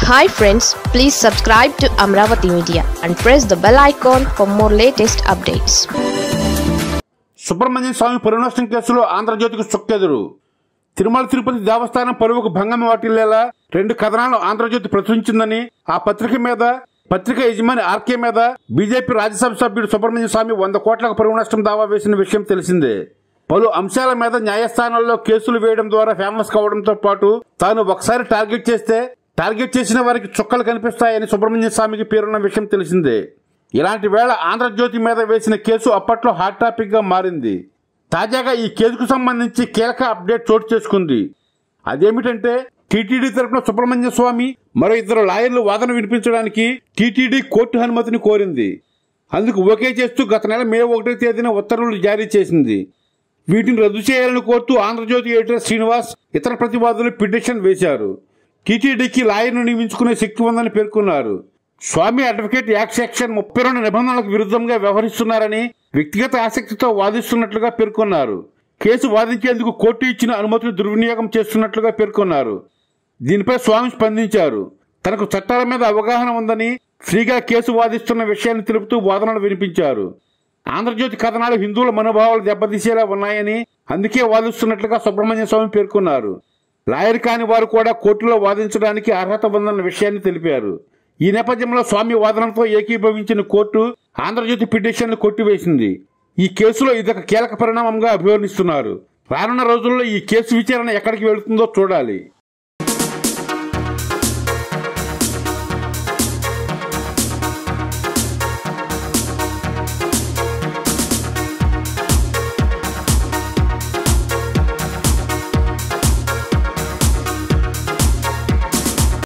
hi friends please subscribe to Amaravati media and press the bell icon for more latest updates Subrahmanyam Swamy పరువు కేసులో ఆంధ్రజ్యోతికి చుక్కెదురు తిరుమల తిరుపతి దేవస్థానం పరువుకు భంగం వాటిల్లేలా రెండు కథనాలను ఆంధ్రజ్యోతి ప్రచురించిందని ఆ పత్రిక మీద పత్రిక యజమాని ఆర్కే మీద బీజేపీ రాజ్యసభ సభ్యుడు సుబ్రహ్మణ్య స్వామి వంద కోట్లకు పరువు నష్టం దావా వేసిన విషయం తెలిసిందే పలు అంశాల మీద న్యాయస్థానాల్లో కేసులు వేయడం ద్వారా ఫేమస్ కావడంతో పాటు తాను ఒకసారి టార్గెట్ చేస్తే టార్గెట్ చేసిన వారికి చుక్కలు కనిపిస్తాయని సుబ్రహ్మణ్య స్వామికి పేరున్న విషయం తెలిసిందే ఇలాంటి వేళ ఆంధ్రజ్యోతి మీద వేసిన కేసు అప్పట్లో హాట్ టాపిక్ గా మారింది తాజాగా ఈ కేసుకు సంబంధించి కీలక అప్డేట్ చోటు చేసుకుంది అదేమిటంటే టీటీడీ తరపున సుబ్రహ్మణ్య స్వామి మరో ఇద్దరు లాయర్లు వాదన వినిపించడానికి టీటీడీ కోర్టు అనుమతిని కోరింది అందుకు ఓకే చేస్తూ గత నెల మే ఒకటో తేదీన ఉత్తర్వులు జారీ చేసింది వీటిని రద్దు చేయాలని కోరుతూ ఆంధ్రజ్యోతి ఎడిటర్ శ్రీనివాస్ ఇతర ప్రతివాదులు పిటిషన్ వేశారు టీటీడీకి లాయర్ను నియమించుకునే శక్తి ఉందని పేర్కొన్నారు స్వామి అడ్వకేట్ యాక్ట్ సెక్షన్ ముప్పై రెండు నిబంధనలకు విరుద్ధంగా వ్యవహరిస్తున్నారని వ్యక్తిగత ఆసక్తితో వాదిస్తున్నట్లుగా పేర్కొన్నారు కేసు వాదించేందుకు కోర్టు ఇచ్చిన అనుమతిని దుర్వినియోగం చేస్తున్నట్లుగా పేర్కొన్నారు దీనిపై స్వామి స్పందించారు తనకు చట్టాల మీద అవగాహన ఉందని ఫ్రీగా కేసు వాదిస్తున్న విషయాన్ని తెలుపుతూ వాదనలు వినిపించారు ఆంధ్రజ్యోతి కథనాలు హిందువుల మనోభావాలు దెబ్బతీసేలా ఉన్నాయని అందుకే వాదిస్తున్నట్లుగా సుబ్రహ్మణ్య స్వామి పేర్కొన్నారు లాయర్ కాని వారు కూడా కోర్టులో వాదించడానికి అర్హత ఉందన్న విషయాన్ని తెలిపారు ఈ నేపథ్యంలో స్వామి వాదనతో ఏకీభవించిన కోర్టు ఆంధ్రజ్యోతి పిటిషన్ను కొట్టివేసింది ఈ కేసులో ఇదొక కీలక పరిణామంగా అభివర్ణిస్తున్నారు రానున్న రోజుల్లో ఈ కేసు విచారణ ఎక్కడికి వెళుతుందో చూడాలి